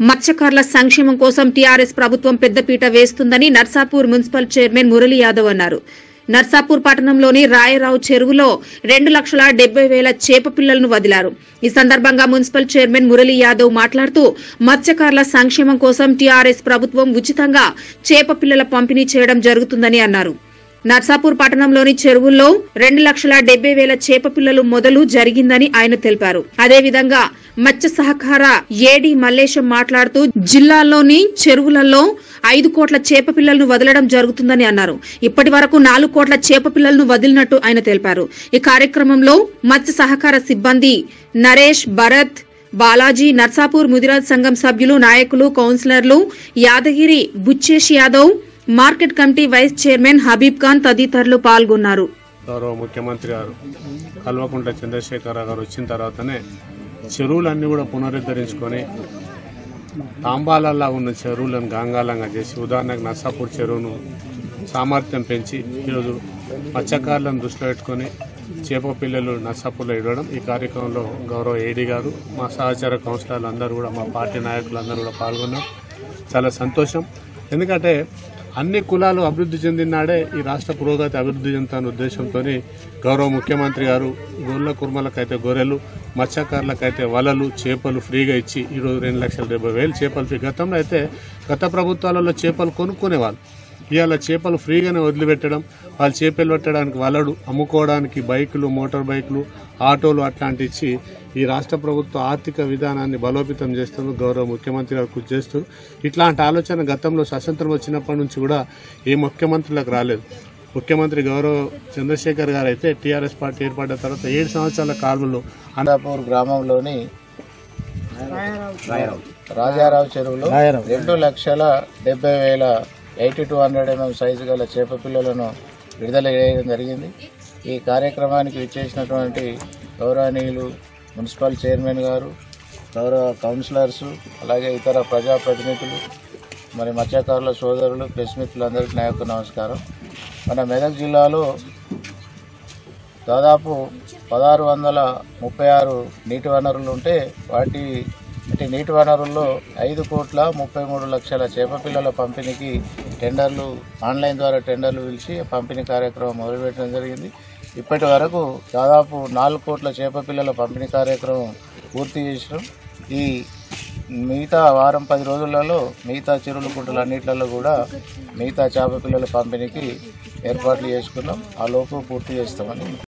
మత్స్యకారుల సంక్షేమం కోసం టీఆర్ఎస్ ప్రభుత్వం పెద్దపీట వేస్తుందని నర్సాపూర్ మున్సిపల్ చైర్మన్ మురళీ యాదవ్ అన్నారు నర్సాపూర్ పట్టణంలోని రాయరావు చెరువులో రెండు లక్షల డెబ్బై వేల చేప పిల్లలను వదిలారు ఈ సందర్భంగా మున్సిపల్ చైర్మన్ మురళీ యాదవ్ మాట్లాడుతూ మత్స్యకారుల సంక్షేమం కోసం టీఆర్ఎస్ ప్రభుత్వం ఉచితంగా చేప పిల్లల పంపిణీ చేయడం జరుగుతుందని అన్నారు నర్సాపూర్ పట్టణంలోని చెరువుల్లో రెండు లక్షల డెబ్బై వేల చేప పిల్లలు మొదలు జరిగిందని ఆయన తెలిపారు అదేవిధంగా మత్స్య సహకార ఏడి మల్లేశం మాట్లాడుతూ జిల్లాలోని చెరువులలో ఐదు కోట్ల చేప పిల్లలను వదలడం జరుగుతుందని అన్నారు ఇప్పటి వరకు నాలుగు కోట్ల చేప పిల్లలను వదిలినట్టు ఆయన తెలిపారు ఈ కార్యక్రమంలో మత్స్య సహకార సిబ్బంది నరేష్ భరత్ బాలాజీ నర్సాపూర్ ముదిరాజ్ సంఘం సభ్యులు నాయకులు కౌన్సిలర్లు Yadagiri Bucchesh Yadav market committee vice chairman Habib Khan తదితరులు పాల్గొన్నారు గౌరవ ముఖ్యమంత్రి గారు కల్వకుంట్ల చంద్రశేఖరరావు గారు వచ్చిన తర్వాతనే చెరువులన్నీ కూడా పునరుద్ధరించుకొని తాంబాలల్లా ఉన్న చెరువులను గంగాలంగా చేసి ఉదాహరణకు నర్సాపూర్ చెరువును సామర్థ్యం పెంచి ఈరోజు మత్స్యకారులను దృష్టిలో పెట్టుకొని చేప పిల్లలు నర్సాపూర్లో ఇవ్వడం ఈ కార్యక్రమంలో గౌరవ ఏడీ గారు మా సహచర కౌన్సిలర్లు అందరూ కూడా మా పార్టీ నాయకులు అందరూ కూడా పాల్గొన్నారు చాలా సంతోషం ఎందుకంటే అన్ని కులాలు అభివృద్ధి చెందినాడే ఈ రాష్ట్ర పురోగతి అభివృద్ధి చెందుతున్న ఉద్దేశంతో గౌరవ ముఖ్యమంత్రి గారు గొర్రెల కుర్మలకైతే గొర్రెలు మత్స్యకారులకైతే వలలు చేపలు ఫ్రీగా ఇచ్చి ఈరోజు రెండు లక్షల డెబ్బై వేలు చేపలు ఫ్రీ గతంలో అయితే గత ప్రభుత్వాలలో చేపలు కొనుక్కునేవాళ్ళు ఇవాళ చేపలు ఫ్రీగానే వదిలిపెట్టడం వాళ్ళు చేపలు పెట్టడానికి వలడు అమ్ముకోవడానికి బైకులు మోటార్ బైకులు ఆటోలు అట్లాంటి ఇచ్చి ఈ రాష్ట్ర ప్రభుత్వ ఆర్థిక విధానాన్ని బలోపేతం చేస్తూ గౌరవ ముఖ్యమంత్రి గారు కృషి చేస్తూ ఇట్లాంటి ఆలోచన గతంలో స్వతంత్రం వచ్చినప్పటి నుంచి కూడా ఏ ముఖ్యమంత్రులకు రాలేదు ముఖ్యమంత్రి గౌరవ చంద్రశేఖర్ గారు అయితే టీఆర్ఎస్ పార్టీ ఏర్పడిన తర్వాత ఏడు సంవత్సరాల కాలంలో అనంతపూర్ గ్రామంలోని రాజారావు చెరువులో రెండు లక్షల డెబ్బై వేల eighty two hundred MM size గల చేప పిల్లలను విడుదల చేయడం జరిగింది ఈ కార్యక్రమానికి విచ్చేసినటువంటి గౌరవనీయులు మున్సిపల్ చైర్మన్ గారు గౌరవ కౌన్సిలర్స్ అలాగే ఇతర ప్రజాప్రతినిధులు మరి మత్స్యకారుల సోదరులు ప్రెస్ మిత్రులందరికీ నా యొక్క నమస్కారం మన మెదక్ జిల్లాలో దాదాపు పదహారు వందల ముప్పై ఆరు నీటి వనరులు ఉంటే వాటి అంటే నీటి వనరుల్లో ఐదు కోట్ల ముప్పై మూడు లక్షల చేప పిల్లల పంపిణీకి టెండర్లు ఆన్లైన్ ద్వారా టెండర్లు పిలిచి పంపిణీ కార్యక్రమం మొదలుపెట్టడం జరిగింది ఇప్పటి వరకు దాదాపు నాలుగు కోట్ల చేప పిల్లల పంపిణీ కార్యక్రమం పూర్తి చేసినాం ఈ మిగతా వారం పది రోజులలో మిగతా చెరువుల కుంటలు అన్నిట్లలో కూడా మిగతా చేప పిల్లల పంపిణీకి ఏర్పాట్లు చేసుకున్నాం ఆ లోపు పూర్తి చేస్తామని